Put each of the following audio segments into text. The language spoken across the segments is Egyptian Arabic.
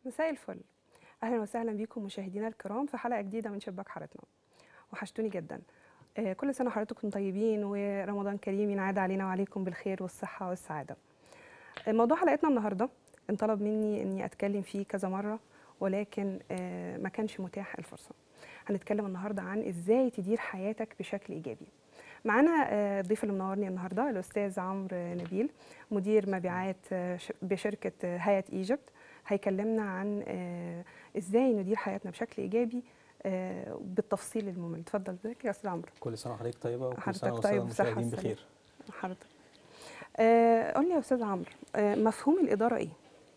مساء الفل اهلا وسهلا بيكم مشاهدينا الكرام في حلقه جديده من شباك حارتنا وحشتوني جدا آه، كل سنه وحضراتكم طيبين ورمضان كريم ينعاد علينا وعليكم بالخير والصحه والسعاده آه، موضوع حلقتنا النهارده انطلب مني اني اتكلم فيه كذا مره ولكن آه، ما كانش متاح الفرصه هنتكلم النهارده عن ازاي تدير حياتك بشكل ايجابي معانا آه، الضيف اللي منورني النهارده الاستاذ عمرو نبيل مدير مبيعات آه، ش- بشركه آه، هيئه ايجيبت هيكلمنا عن آه، ازاي ندير حياتنا بشكل ايجابي آه، بالتفصيل الممل اتفضل ازيك يا استاذ عمرو كل سنه وحضرتك طيبه وكل حضرتك سنه طيب والساده وبصحة المشاهدين وسلامة. بخير حضرتك آه، قول لي يا استاذ عمرو آه، مفهوم الاداره ايه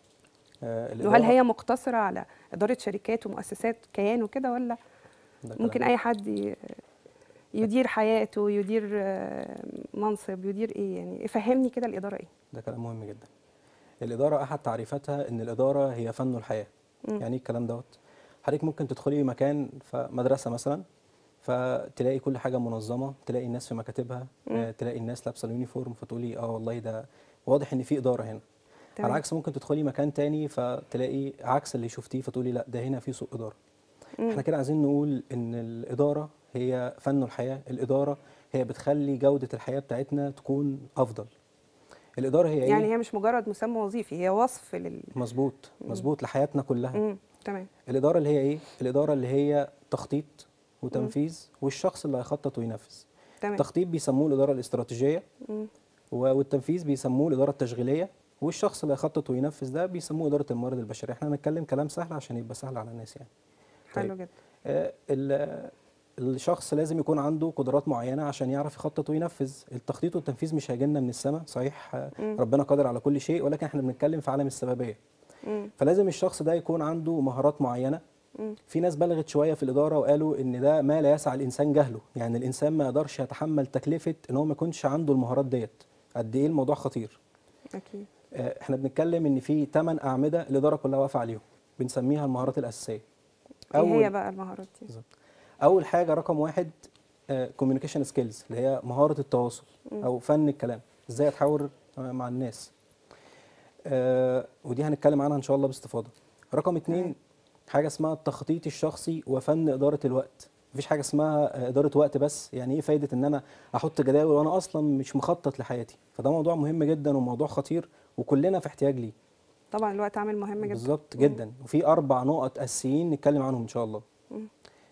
آه وهل الإدارة- هي مقتصره على اداره شركات ومؤسسات كيان وكده ولا ده كلام ممكن اي حد ي- يدير حياته يدير آه، منصب يدير ايه يعني فهمني كده الاداره ايه ده كلام مهم جدا الاداره احد تعريفاتها ان الاداره هي فن الحياه مم. يعني ايه الكلام دوت حضرتك ممكن تدخلي مكان في مدرسه مثلا فتلاقي كل حاجه منظمه تلاقي الناس في مكاتبها مم. آه تلاقي الناس لابسه اليونيفورم فتقولي اه والله ده واضح ان في اداره هنا تمام. على العكس ممكن تدخلي مكان تاني فتلاقي عكس اللي شفتيه فتقولي لا ده هنا في سوء اداره مم. احنا كده عايزين نقول ان الاداره هي فن الحياه الاداره هي بتخلي جوده الحياه بتاعتنا تكون افضل الاداره هي يعني ايه هي مش مجرد مسمى وظيفي هي وصف لل مظبوط مظبوط لحياتنا كلها مم. تمام الاداره اللي هي ايه الاداره اللي هي تخطيط وتنفيذ والشخص اللي هيخطط وينفذ تمام التخطيط بيسموه الاداره الاستراتيجيه مم. و- والتنفيذ بيسموه الاداره التشغيليه والشخص اللي هيخطط وينفذ ده بيسموه اداره الموارد البشريه احنا هنتكلم كلام سهل عشان يبقى سهل على الناس يعني حلو طيب. جدا آه، ال- الشخص لازم يكون عنده قدرات معينه عشان يعرف يخطط وينفذ التخطيط والتنفيذ مش هيجي لنا من السماء صحيح آه، مم. ربنا قادر على كل شيء ولكن احنا بنتكلم في عالم السببيه مم. فلازم الشخص ده يكون عنده مهارات معينه مم. في ناس بلغت شويه في الاداره وقالوا ان ده ما لا يسع الانسان جهله يعني الانسان ما يقدرش يتحمل تكلفه ان هو ما يكونش عنده المهارات ديت قد ايه الموضوع خطير اكيد آه، احنا بنتكلم ان في 8 اعمده الاداره كلها واقفه عليهم بنسميها المهارات الاساسيه ايه هي بقى المهارات دي بالظبط اول حاجه رقم واحد كوميونيكيشن سكيلز اللي هي مهاره التواصل او فن الكلام ازاي اتحاور آه، مع الناس آه، ودي هنتكلم عنها ان شاء الله باستفاضه رقم اتنين تمام. حاجه اسمها التخطيط الشخصي وفن اداره الوقت مفيش حاجه اسمها آه، اداره وقت بس يعني ايه فايده ان انا احط جداول وانا اصلا مش مخطط لحياتي فده موضوع مهم جدا وموضوع خطير وكلنا في احتياج ليه طبعا الوقت عامل مهم جدا بالظبط جدا وفي اربع نقط اساسيين نتكلم عنهم ان شاء الله مم.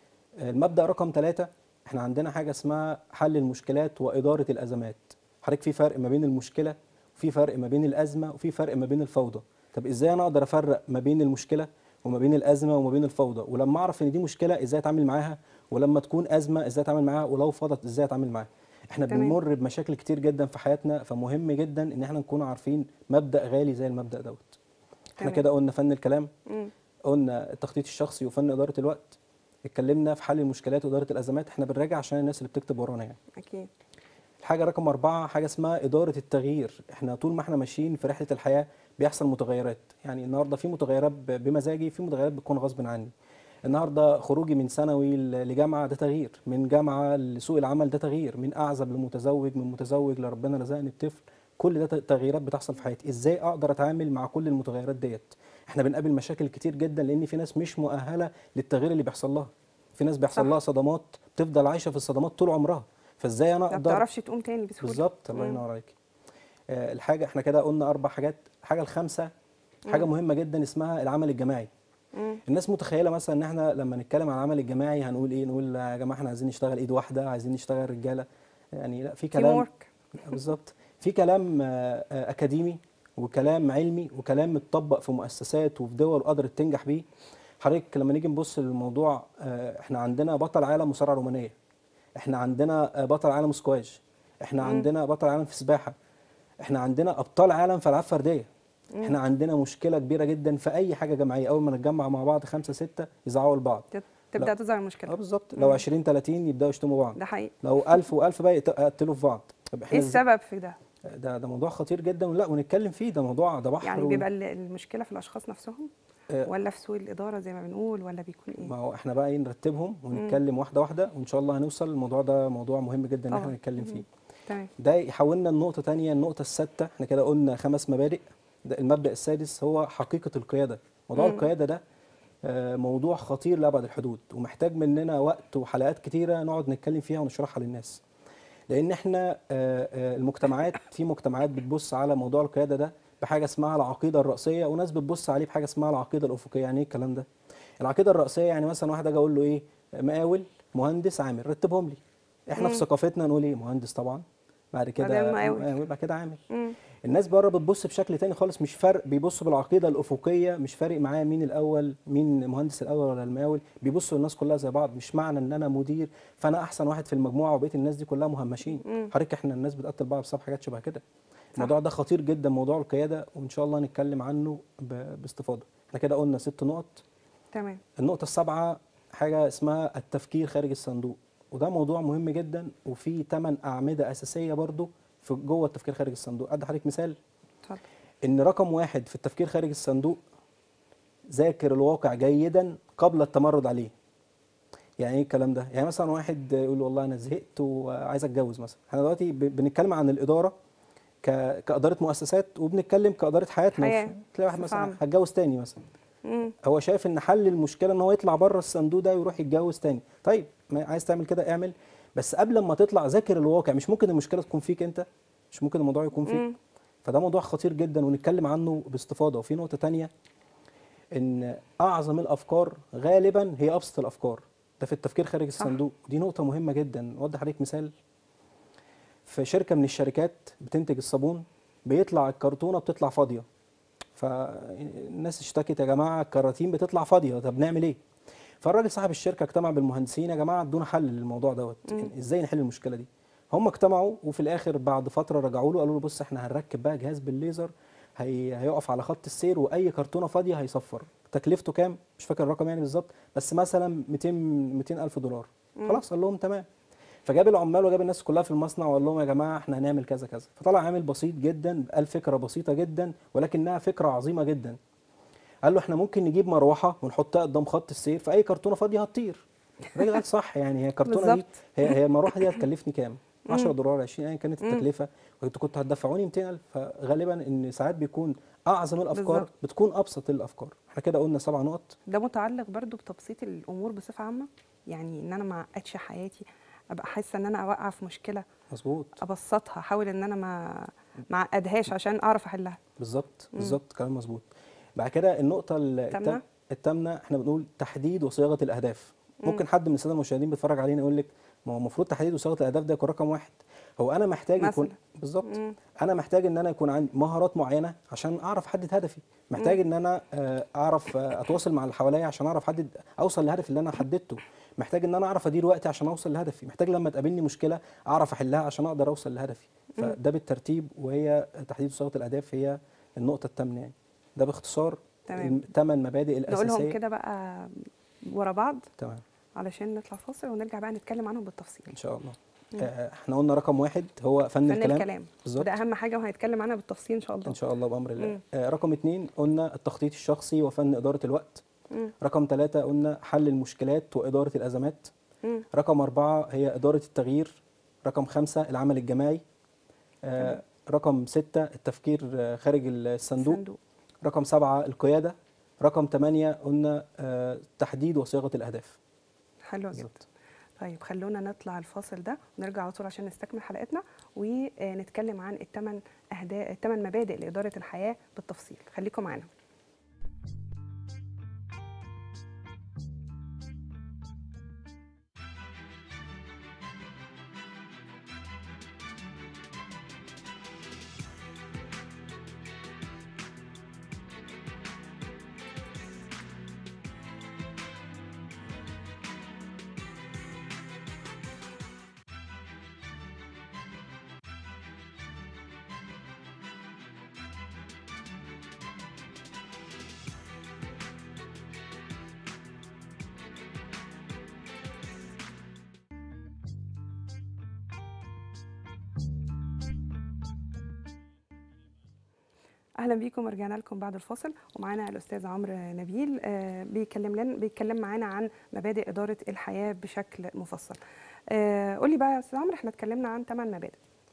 المبدا رقم ثلاثة احنا عندنا حاجه اسمها حل المشكلات واداره الازمات حضرتك في فرق ما بين المشكله وفي فرق ما بين الازمه وفي فرق ما بين الفوضى طب ازاي انا اقدر افرق ما بين المشكله وما بين الازمه وما بين الفوضى ولما اعرف ان دي مشكله ازاي اتعامل معاها ولما تكون ازمه ازاي اتعامل معاها ولو فضت ازاي اتعامل معاها احنا تمام. بنمر بمشاكل كتير جدا في حياتنا فمهم جدا ان احنا نكون عارفين مبدا غالي زي المبدا دوت احنا تمام. كده قلنا فن الكلام مم. قلنا التخطيط الشخصي وفن اداره الوقت اتكلمنا في حل المشكلات واداره الازمات احنا بنراجع عشان الناس اللي بتكتب ورانا يعني اكيد الحاجه رقم أربعة حاجه اسمها اداره التغيير احنا طول ما احنا ماشيين في رحله الحياه بيحصل متغيرات يعني النهارده في متغيرات ب- بمزاجي في متغيرات بتكون غصب عني النهارده خروجي من ثانوي ل- لجامعه ده تغيير من جامعه لسوق العمل ده تغيير من اعزب لمتزوج من متزوج لربنا رزقني بطفل كل ده ت- تغييرات بتحصل في حياتي ازاي اقدر اتعامل مع كل المتغيرات ديت احنا بنقابل مشاكل كتير جدا لان في ناس مش مؤهله للتغيير اللي بيحصل لها في ناس بيحصل صح. لها صدمات تفضل عايشه في الصدمات طول عمرها فازاي انا ما اقدر بتعرفش تقوم تاني بسهوله بالظبط الله مم. ينور عليك آه، الحاجه احنا كده قلنا اربع حاجات الحاجه الخامسه حاجه مم. مهمه جدا اسمها العمل الجماعي مم. الناس متخيله مثلا ان احنا لما نتكلم عن العمل الجماعي هنقول ايه نقول يا جماعه احنا عايزين نشتغل ايد واحده عايزين نشتغل رجاله يعني لا في تيم كلام ورك بالظبط في كلام آه، آه، اكاديمي وكلام علمي وكلام متطبق في مؤسسات وفي دول قدرت تنجح بيه حضرتك لما نيجي نبص للموضوع آه، احنا عندنا بطل عالم مصارعه رومانيه احنا عندنا آه، بطل عالم سكواش احنا مم. عندنا بطل عالم في سباحه احنا عندنا ابطال عالم في العاب فرديه مم. احنا عندنا مشكله كبيره جدا في اي حاجه جماعيه اول ما نتجمع مع بعض خمسه سته يزعقوا لبعض تت- تبدا تظهر اه المشكله بالظبط لو 20 30 يبداوا يشتموا بعض ده حقيقي لو 1000 و1000 بقى يقت- يقتلوا في بعض طب احنا ايه ازاي- السبب في ده ده ده موضوع خطير جدا ولا ونتكلم فيه ده موضوع ده بحر يعني و- بيبقى ال- المشكله في الاشخاص نفسهم آه، ولا في سوء الاداره زي ما بنقول ولا بيكون ايه ما هو احنا بقى ايه نرتبهم ونتكلم واحده واحده وان شاء الله هنوصل الموضوع ده موضوع مهم جدا ان احنا طبعاً. نتكلم فيه تمام ده يحولنا لنقطه تانية النقطه السادسه احنا كده قلنا خمس مبادئ ده المبدا السادس هو حقيقه القياده موضوع مم. القياده ده آه، موضوع خطير لابعد الحدود ومحتاج مننا وقت وحلقات كتيره نقعد نتكلم فيها ونشرحها للناس لان احنا آه، آه، المجتمعات في مجتمعات بتبص على موضوع القياده ده بحاجه اسمها العقيده الراسيه وناس بتبص عليه بحاجه اسمها العقيده الافقيه يعني ايه الكلام ده العقيده الراسيه يعني مثلا واحد اجي اقول له ايه مقاول مهندس عامل رتبهم لي احنا في مم. ثقافتنا نقول ايه مهندس طبعا بعد كده بعدين مقاول. مقاول بعد كده عامل مم. الناس بره بتبص بشكل تاني خالص مش فرق بيبصوا بالعقيده الافقيه مش فارق معايا مين الاول مين المهندس الاول ولا المقاول بيبصوا الناس كلها زي بعض مش معنى ان انا مدير فانا احسن واحد في المجموعه وبقيه الناس دي كلها مهمشين مم. حضرتك احنا الناس بتقتل بعض بسبب حاجات شبه كده الموضوع ده خطير جدا موضوع القياده وان شاء الله نتكلم عنه ب- باستفاضه احنا كده قلنا ست نقط تمام النقطة السابعة حاجة اسمها التفكير خارج الصندوق وده موضوع مهم جدا وفيه ثمان أعمدة أساسية برضو في جوه التفكير خارج الصندوق أدي حضرتك مثال اتفضل إن رقم واحد في التفكير خارج الصندوق ذاكر الواقع جيدا قبل التمرد عليه يعني ايه الكلام ده؟ يعني مثلا واحد يقول والله انا زهقت وعايز اتجوز مثلا، احنا دلوقتي ب- بنتكلم عن الاداره ك- كاداره مؤسسات وبنتكلم كاداره حياتنا حياة. تلاقي واحد بصفة مثلا عامة. هتجوز تاني مثلا مم. هو شايف ان حل المشكله ان هو يطلع بره الصندوق ده ويروح يتجوز تاني طيب ما عايز تعمل كده اعمل بس قبل ما تطلع ذاكر الواقع مش ممكن المشكله تكون فيك انت مش ممكن الموضوع يكون فيك مم. فده موضوع خطير جدا ونتكلم عنه باستفاضه وفي نقطه تانية ان اعظم الافكار غالبا هي ابسط الافكار ده في التفكير خارج الصندوق دي نقطه مهمه جدا اوضح عليك مثال في شركه من الشركات بتنتج الصابون بيطلع الكرتونه بتطلع فاضيه فالناس اشتكت يا جماعه الكراتين بتطلع فاضيه طب نعمل ايه فالراجل صاحب الشركه اجتمع بالمهندسين يا جماعه ادونا حل للموضوع دوت مم. ازاي نحل المشكله دي هم اجتمعوا وفي الاخر بعد فتره رجعوا له قالوا له بص احنا هنركب بقى جهاز بالليزر هي... هيقف على خط السير واي كرتونه فاضيه هيصفر تكلفته كام مش فاكر الرقم يعني بالظبط بس مثلا 200 200 الف دولار مم. خلاص قال لهم تمام فجاب العمال وجاب الناس كلها في المصنع وقال لهم يا جماعه احنا هنعمل كذا كذا فطلع عامل بسيط جدا قال فكره بسيطه جدا ولكنها فكره عظيمه جدا قال له احنا ممكن نجيب مروحه ونحطها قدام خط السير فاي كرتونه فاضيه هتطير الراجل قال صح يعني هي الكرتونه دي بالظبط. هي هي المروحه دي هتكلفني كام 10 مم. دولار 20 ايا كانت مم. التكلفه وانتوا كنتوا هتدفعوني 200000 فغالبا ان ساعات بيكون اعظم الافكار بالظبط. بتكون ابسط الافكار احنا كده قلنا سبع نقط ده متعلق برضو بتبسيط الامور بصفه عامه يعني ان انا ما اعقدش حياتي ابقى حاسه ان انا اوقع في مشكله مظبوط ابسطها احاول ان انا ما ما اعقدهاش عشان اعرف احلها بالظبط مم. بالظبط كلام مظبوط بعد كده النقطه ال- التامنة؟ التام- التامنه احنا بنقول تحديد وصياغه الاهداف مم. ممكن حد من الساده المشاهدين بيتفرج علينا يقول لك ما هو المفروض تحديد وصياغه الاهداف ده يكون رقم واحد هو انا محتاج يكون مثلاً. بالظبط مم. انا محتاج ان انا يكون عندي مهارات معينه عشان اعرف احدد هدفي محتاج ان انا آه، اعرف آه، اتواصل مع اللي حواليا عشان اعرف احدد اوصل للهدف اللي انا حددته محتاج ان انا اعرف ادير وقتي عشان اوصل لهدفي محتاج لما تقابلني مشكله اعرف احلها عشان اقدر اوصل لهدفي فده بالترتيب وهي تحديد وصياغه الاهداف هي النقطه الثامنه يعني ده باختصار تمام. الثمان مبادئ الاساسيه نقولهم كده بقى ورا بعض تمام علشان نطلع فاصل ونرجع بقى نتكلم عنهم بالتفصيل ان شاء الله مم. آه، احنا قلنا رقم واحد هو فن, فن الكلام, الكلام بالظبط وده اهم حاجه وهنتكلم عنها بالتفصيل ان شاء الله ان شاء الله بامر الله مم. آه، رقم اتنين قلنا التخطيط الشخصي وفن اداره الوقت مم. رقم ثلاثة قلنا حل المشكلات وإدارة الأزمات مم. رقم أربعة هي إدارة التغيير رقم خمسة العمل الجماعي آه، رقم ستة التفكير آه، خارج الصندوق صندوق رقم سبعة القيادة رقم ثمانية قلنا آه، تحديد وصياغة الأهداف حلوه جدا بالظبط. طيب خلونا نطلع الفاصل ده ونرجع على طول عشان نستكمل حلقتنا ونتكلم عن الثمان اهداف الثمان مبادئ لاداره الحياه بالتفصيل خليكم معانا اهلا بيكم ورجعنا لكم بعد الفاصل ومعانا الاستاذ عمرو نبيل آه، بيتكلم لنا بيتكلم معانا عن مبادئ اداره الحياه بشكل مفصل آه، قول لي بقى يا استاذ عمرو احنا اتكلمنا عن ثمان مبادئ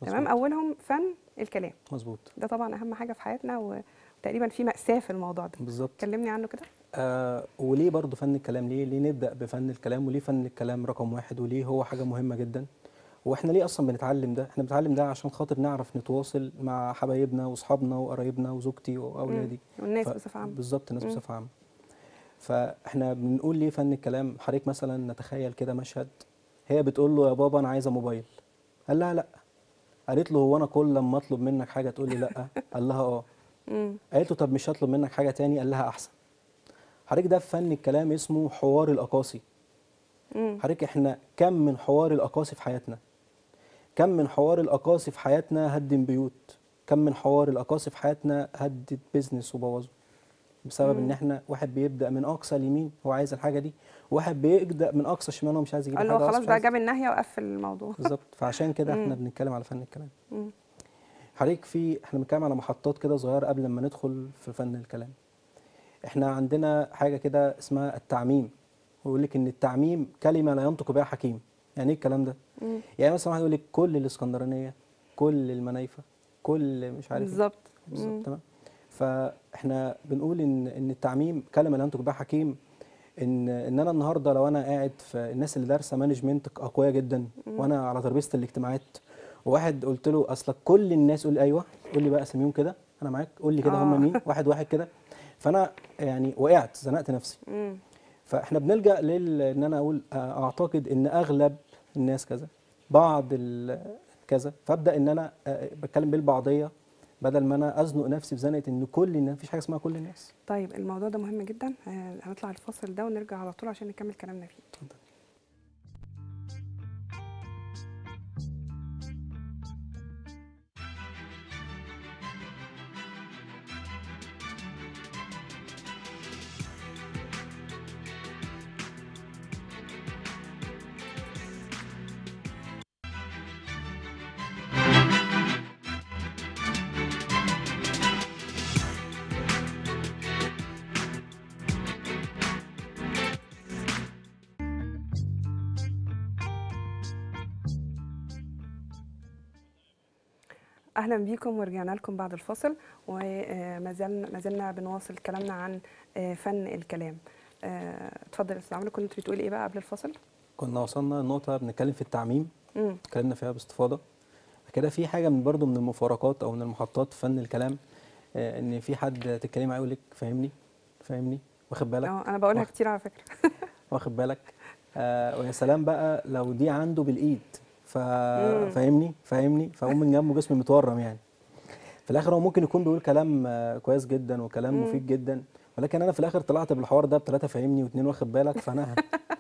تمام مظبوط. اولهم فن الكلام مظبوط ده طبعا اهم حاجه في حياتنا وتقريبا في مأساة في الموضوع ده بالظبط كلمني عنه كده آه وليه برضو فن الكلام ليه ليه نبدأ بفن الكلام وليه فن الكلام رقم واحد وليه هو حاجة مهمة جدا واحنا ليه اصلا بنتعلم ده احنا بنتعلم ده عشان خاطر نعرف نتواصل مع حبايبنا واصحابنا وقرايبنا وزوجتي واولادي والناس ف- بصفه عامه بالظبط الناس مم. بصفة عامة فاحنا بنقول ليه فن الكلام حضرتك مثلا نتخيل كده مشهد هي بتقول له يا بابا انا عايزه موبايل قال لها لا قالت له هو انا كل لما اطلب منك حاجه تقول لي لا قال لها اه مم. قالت له طب مش هطلب منك حاجه تاني قال لها احسن حضرتك ده في فن الكلام اسمه حوار الاقاصي مم. حضرتك احنا كم من حوار الاقاصي في حياتنا كم من حوار الاقاصي في حياتنا هدم بيوت كم من حوار الاقاصي في حياتنا هدت بيزنس وبوظه بسبب ان مم. احنا واحد بيبدا من اقصى اليمين هو عايز الحاجه دي واحد بيبدا من اقصى الشمال هو مش عايز يجيب قال الحاجه له أصلاً خلاص مش بقى عايز- جاب الناهيه وقفل الموضوع بالظبط فعشان كده احنا مم. بنتكلم على فن الكلام مم. حضرتك في احنا بنتكلم على محطات كده صغيره قبل ما ندخل في فن الكلام احنا عندنا حاجه كده اسمها التعميم ويقول لك ان التعميم كلمه لا ينطق بها حكيم يعني ايه الكلام ده مم. يعني مثلا واحد يقول لك كل الاسكندرانيه كل المنايفه كل مش عارف إيه. بالظبط مم. بالظبط تمام فاحنا بنقول ان ان التعميم كلمه لا ينطق بها حكيم ان ان انا النهارده لو انا قاعد في الناس اللي دارسه مانجمنت اقوياء جدا وانا على ترابيزه الاجتماعات وواحد قلت له اصلك كل الناس قول لي ايوه قول لي بقى اساميهم كده انا معاك قول لي كده آه. هم مين واحد واحد كده فانا يعني وقعت زنقت نفسي مم. فاحنا بنلجا لل ان انا اقول آه، اعتقد ان اغلب الناس كذا بعض ال- كذا فابدا ان انا آه، بتكلم بالبعضيه بدل ما انا ازنق نفسي في زنقه ان كل الناس مفيش حاجه اسمها كل الناس طيب الموضوع ده مهم جدا آه، هنطلع الفاصل ده ونرجع على طول عشان نكمل كلامنا فيه اتفضل. اهلا بيكم ورجعنا لكم بعد الفاصل وما زلنا ما زلنا بنواصل كلامنا عن آه، فن الكلام آه، اتفضل يا استاذ عمرو كنت بتقولي ايه بقى قبل الفاصل كنا وصلنا لنقطه بنتكلم في التعميم امم اتكلمنا فيها باستفاضه كده في حاجه من برضو من المفارقات او من المحطات في فن الكلام آه، ان في حد تتكلم معاه يقول لك فاهمني فاهمني واخد بالك اه انا بقولها واخد- كتير على فكره واخد بالك آه ويا سلام بقى لو دي عنده بالايد ف... مم. فاهمني فاهمني فاقوم من جنبه جسمي متورم يعني في الاخر هو ممكن يكون بيقول كلام آه كويس جدا وكلام مم. مفيد جدا ولكن انا في الاخر طلعت بالحوار ده بثلاثه فاهمني واثنين واخد بالك فانا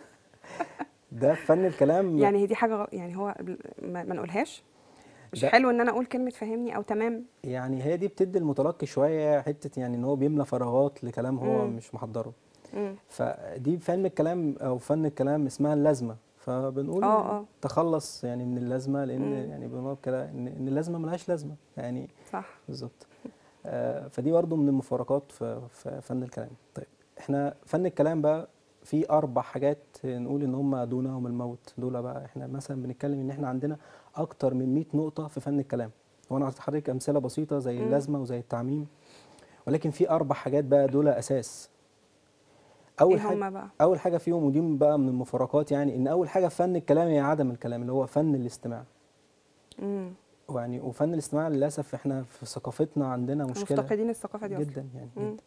ده فن الكلام يعني هي دي حاجه غ- يعني هو بل- ما, ما نقولهاش مش ده- حلو ان انا اقول كلمه فهمني او تمام يعني هي دي بتدي المتلقي شويه حته يعني ان هو بيملى فراغات لكلام هو مم. مش محضره امم فدي فن الكلام او فن الكلام اسمها اللازمه فبنقول آه، آه. تخلص يعني من اللازمه لان مم. يعني بنقول كده ان إن اللازمه ملهاش لازمه يعني صح بالظبط آه فدي برضه من المفارقات في, في فن الكلام طيب احنا فن الكلام بقى في اربع حاجات نقول ان هم دونهم الموت دول بقى احنا مثلا بنتكلم ان احنا عندنا اكتر من 100 نقطه في فن الكلام وانا عطيت حضرتك امثله بسيطه زي مم. اللازمه وزي التعميم ولكن في اربع حاجات بقى دول اساس اول ايه حاجه هما بقى اول حاجه فيهم ودي بقى من المفارقات يعني ان اول حاجه في فن الكلام هي عدم الكلام اللي هو فن الاستماع امم ويعني وفن الاستماع للاسف احنا في ثقافتنا عندنا مشكله مفتقدين الثقافه دي اصلا جدا يعني مم. جدا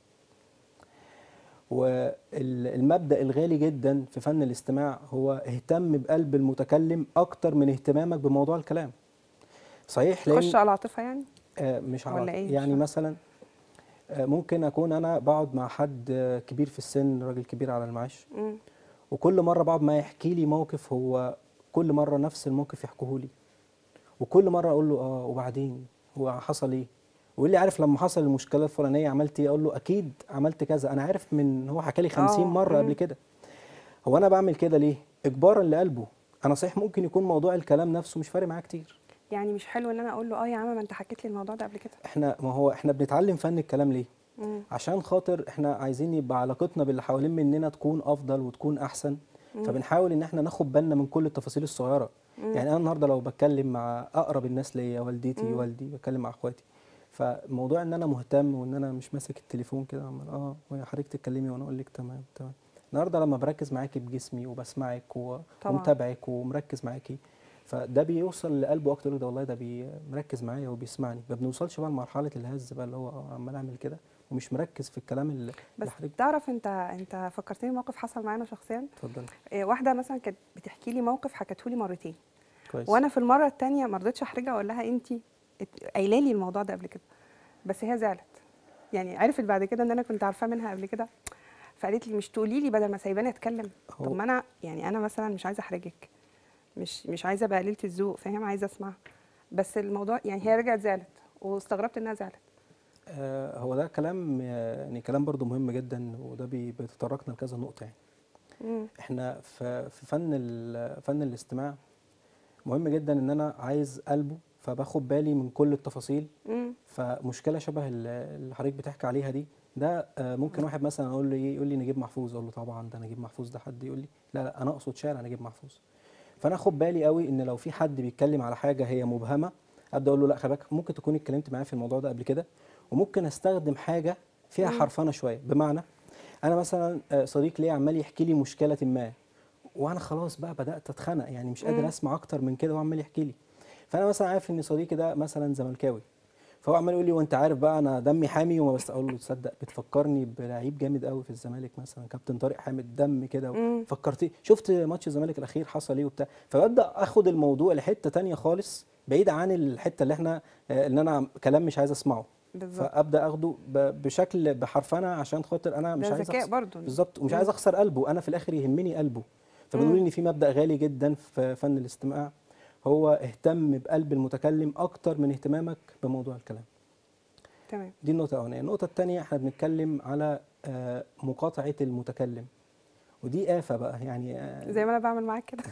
والمبدا الغالي جدا في فن الاستماع هو اهتم بقلب المتكلم اكتر من اهتمامك بموضوع الكلام صحيح لان خش على العاطفه يعني آه مش ولا عارف إيه؟ مش يعني فاهمة. مثلا آه ممكن اكون انا بقعد مع حد آه، كبير في السن راجل كبير على المعاش امم وكل مره بعد ما يحكي لي موقف هو كل مره نفس الموقف يحكوه لي وكل مره اقول له اه وبعدين هو حصل ايه ويقول لي عارف لما حصل المشكله الفلانيه عملت ايه اقول له اكيد عملت كذا انا عارف من هو حكى لي 50 آه، مره قبل مم. كده هو انا بعمل كده ليه اجبارا لقلبه انا صحيح ممكن يكون موضوع الكلام نفسه مش فارق معاه كتير يعني مش حلو ان انا اقول له اه يا عم ما انت حكيت لي الموضوع ده قبل كده احنا ما هو احنا بنتعلم فن الكلام ليه امم عشان خاطر احنا عايزين يبقى علاقتنا باللي حوالين مننا تكون افضل وتكون احسن مم. فبنحاول ان احنا ناخد بالنا من كل التفاصيل الصغيره مم. يعني انا النهارده لو بتكلم مع اقرب الناس ليا والدتي مم. والدي بتكلم مع اخواتي فموضوع ان انا مهتم وان انا مش ماسك التليفون كده عمال اه ويا حضرتك تتكلمي وانا اقول لك تمام تمام النهارده لما بركز معاكي بجسمي وبسمعك و- طبعاً. ومتابعك ومركز معاكي فده بيوصل لقلبه اكتر يقول ده والله ده بي مركز معايا وبيسمعني ما بنوصلش بقى لمرحله الهز بقى اللي هو اه عمال اعمل كده ومش مركز في الكلام اللي بس اللي حضرتك تعرف انت انت فكرتني موقف حصل معانا شخصيا اتفضل إيه، واحده مثلا كانت بتحكي لي موقف حكته لي مرتين كويس وانا في المره الثانيه ما رضيتش احرجها اقول لها انت قايله لي الموضوع ده قبل كده بس هي زعلت يعني عرفت بعد كده ان انا كنت عارفاه منها قبل كده فقالت لي مش تقولي لي بدل ما سايباني اتكلم طب هو- ما انا يعني انا مثلا مش عايزه احرجك مش مش عايزه ابقى قليله الذوق فاهم عايزه اسمع بس الموضوع يعني هي رجعت زعلت واستغربت انها زعلت آه، هو ده كلام آه، يعني كلام برضو مهم جدا وده بي- بيتطرقنا لكذا نقطة يعني مم. احنا في في فن ال- فن الاستماع مهم جدا ان انا عايز قلبه فباخد بالي من كل التفاصيل مم. فمشكلة شبه ال- اللي حضرتك بتحكي عليها دي ده آه، ممكن واحد مثلا اقول له ايه يقول لي نجيب محفوظ اقول له طبعا ده نجيب محفوظ ده حد يقول لي لا لا انا اقصد شارع نجيب محفوظ فانا اخد بالي قوي ان لو في حد بيتكلم على حاجه هي مبهمه ابدا اقول له لا خلي بالك ممكن تكون اتكلمت معايا في الموضوع ده قبل كده وممكن استخدم حاجه فيها مم. حرفنه شويه بمعنى انا مثلا آه، صديق ليا عمال يحكي لي مشكله ما وانا خلاص بقى بدات اتخنق يعني مش قادر مم. اسمع اكتر من كده وعمال يحكي لي فانا مثلا عارف ان صديقي ده مثلا زملكاوي فهو عمال يقول لي وانت عارف بقى انا دمي حامي وما بس اقول له تصدق بتفكرني بلعيب جامد قوي في الزمالك مثلا كابتن طارق حامد دم كده مم. فكرتي شفت ماتش الزمالك الاخير حصل ايه وبتاع فببدا اخد الموضوع لحته تانية خالص بعيد عن الحته اللي احنا آه، اللي انا كلام مش عايز اسمعه بالظبط فابدا اخده ب- بشكل بحرفنه عشان خاطر انا مش ده عايز ذكاء أخسر برضه بالظبط ومش مم. عايز اخسر قلبه انا في الاخر يهمني قلبه فبنقول مم. ان في مبدا غالي جدا في فن الاستماع هو اهتم بقلب المتكلم اكتر من اهتمامك بموضوع الكلام تمام دي النقطه الاولانيه النقطه الثانيه احنا بنتكلم على آه، مقاطعه المتكلم ودي آفة بقى يعني آه، زي ما انا بعمل معاك كده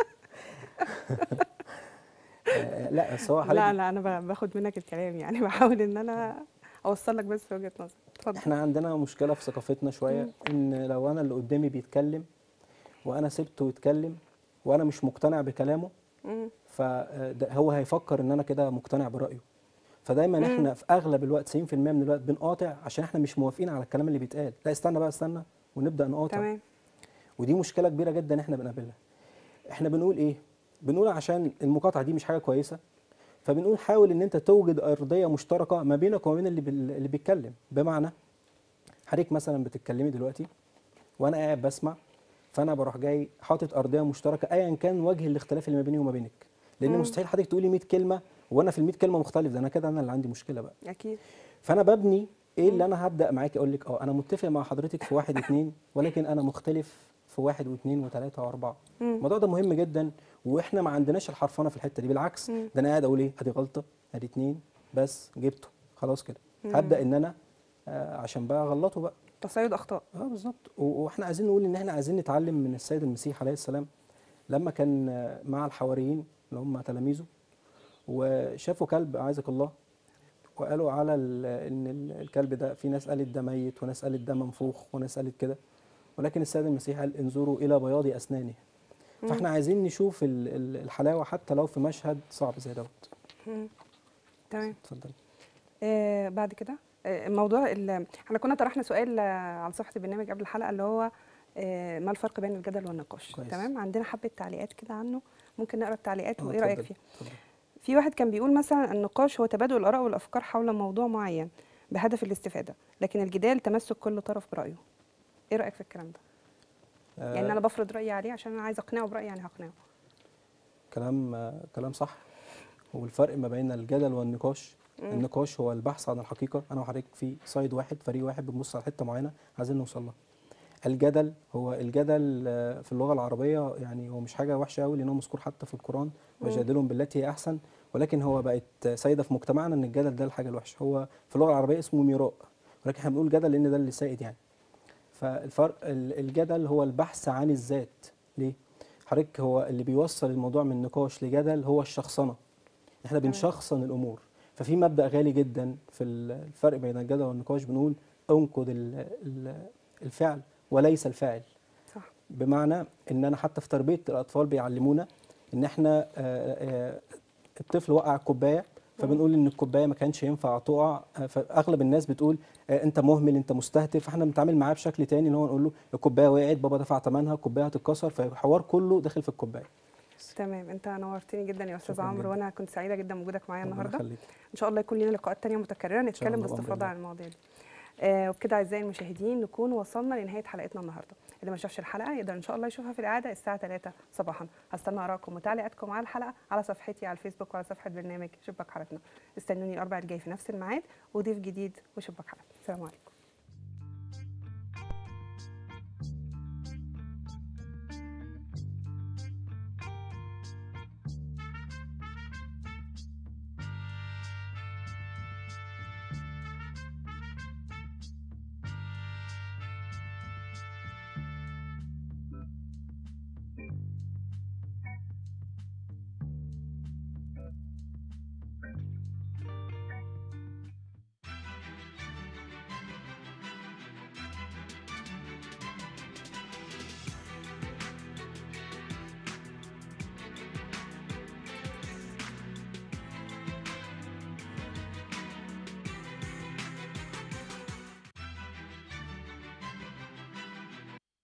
آه، لا بس هو لا حضرتك لا انا ب- باخد منك الكلام يعني بحاول ان انا اوصل لك بس وجهه نظر اتفضل احنا عندنا مشكله في ثقافتنا شويه مم. ان لو انا اللي قدامي بيتكلم وانا سبته يتكلم وانا مش مقتنع بكلامه مم. فهو هيفكر ان انا كده مقتنع برايه فدايما مم. احنا في اغلب الوقت 90% من الوقت بنقاطع عشان احنا مش موافقين على الكلام اللي بيتقال لا استنى بقى استنى ونبدا نقاطع تمام ودي مشكله كبيره جدا احنا بنقابلها احنا بنقول ايه بنقول عشان المقاطعه دي مش حاجه كويسه فبنقول حاول ان انت توجد ارضيه مشتركه ما بينك وما بين اللي بال- اللي بيتكلم بمعنى حضرتك مثلا بتتكلمي دلوقتي وانا قاعد بسمع فانا بروح جاي حاطط ارضيه مشتركه ايا كان وجه الاختلاف اللي ما بيني وما بينك لان مم. مستحيل حضرتك تقولي 100 كلمه وانا في ال 100 كلمه مختلف ده انا كده انا اللي عندي مشكله بقى اكيد فانا ببني ايه اللي انا هبدا معاكي اقول لك اه انا متفق مع حضرتك في واحد اتنين ولكن انا مختلف في واحد واثنين وثلاثه واربعه مم. الموضوع ده مهم جدا واحنا ما عندناش الحرفنه في الحته دي بالعكس مم. ده انا قاعد اقول ايه ادي غلطه ادي اتنين بس جبته خلاص كده مم. هبدا ان انا آه عشان بقى اغلطه بقى تصيد اخطاء اه بالظبط و- واحنا عايزين نقول ان احنا عايزين نتعلم من السيد المسيح عليه السلام لما كان آه، مع الحواريين اللي هم تلاميذه وشافوا كلب اعزك الله وقالوا على ال- ان ال- الكلب ده في ناس قالت ده ميت وناس قالت ده منفوخ وناس قالت كده ولكن السيد المسيح قال انظروا الى بياض اسنانه مم. فاحنا عايزين نشوف ال- ال- الحلاوه حتى لو في مشهد صعب زي دوت مم. تمام اتفضل آه بعد كده آه موضوع ال- احنا كنا طرحنا سؤال آه، على صفحه البرنامج قبل الحلقه اللي هو آه ما الفرق بين الجدل والنقاش كويس. تمام عندنا حبه تعليقات كده عنه ممكن نقرا التعليقات آه، وايه رايك اتفضل، فيها اتفضل. في واحد كان بيقول مثلا النقاش هو تبادل الاراء والافكار حول موضوع معين بهدف الاستفاده لكن الجدال تمسك كل طرف برايه ايه رايك في الكلام ده يعني آه، انا بفرض رايي عليه عشان انا عايزه اقنعه برايي يعني هقنعه كلام آه، كلام صح هو الفرق ما بين الجدل والنقاش مم. النقاش هو البحث عن الحقيقه انا وحضرتك في سايد واحد فريق واحد بنبص على حته معينه عايزين نوصل لها الجدل هو الجدل آه، في اللغه العربيه يعني هو مش حاجه وحشه قوي لان هو مذكور حتى في القران مم. وجادلهم بالتي هي احسن ولكن هو بقت سائده في مجتمعنا ان الجدل ده الحاجه الوحشه هو في اللغه العربيه اسمه ميراء ولكن احنا بنقول جدل لان ده اللي سائد يعني فالفرق ال- الجدل هو البحث عن الذات ليه حضرتك هو اللي بيوصل الموضوع من نقاش لجدل هو الشخصنه احنا تمام. بنشخصن الامور ففي مبدا غالي جدا في ال- الفرق بين الجدل والنقاش بنقول انقد ال- ال- الفعل وليس الفاعل صح بمعنى ان انا حتى في تربيه الاطفال بيعلمونا ان احنا آه، آه، الطفل وقع الكوبايه فبنقول ان الكوبايه ما كانش ينفع تقع آه، فاغلب الناس بتقول آه، انت مهمل انت مستهتر فاحنا بنتعامل معاه بشكل تاني ان هو نقول له الكوبايه وقعت بابا دفع ثمنها الكوبايه هتتكسر فالحوار كله داخل في الكوبايه تمام انت نورتني جدا يا استاذ شكراً عمرو جداً. وانا كنت سعيده جدا بوجودك معايا ربنا النهارده يخليك. ان شاء الله يكون لنا لقاءات تانية متكرره نتكلم الله، بأمر باستفاضه الله. عن المواضيع دي آه وبكده اعزائي المشاهدين نكون وصلنا لنهايه حلقتنا النهارده اللي ما شافش الحلقه يقدر ان شاء الله يشوفها في الاعاده الساعه 3 صباحا هستنى ارائكم وتعليقاتكم على الحلقه على صفحتي على الفيسبوك وعلى صفحه برنامج شباك حارتنا استنوني الاربع الجاي في نفس الميعاد وضيف جديد وشباك حارتنا السلام عليكم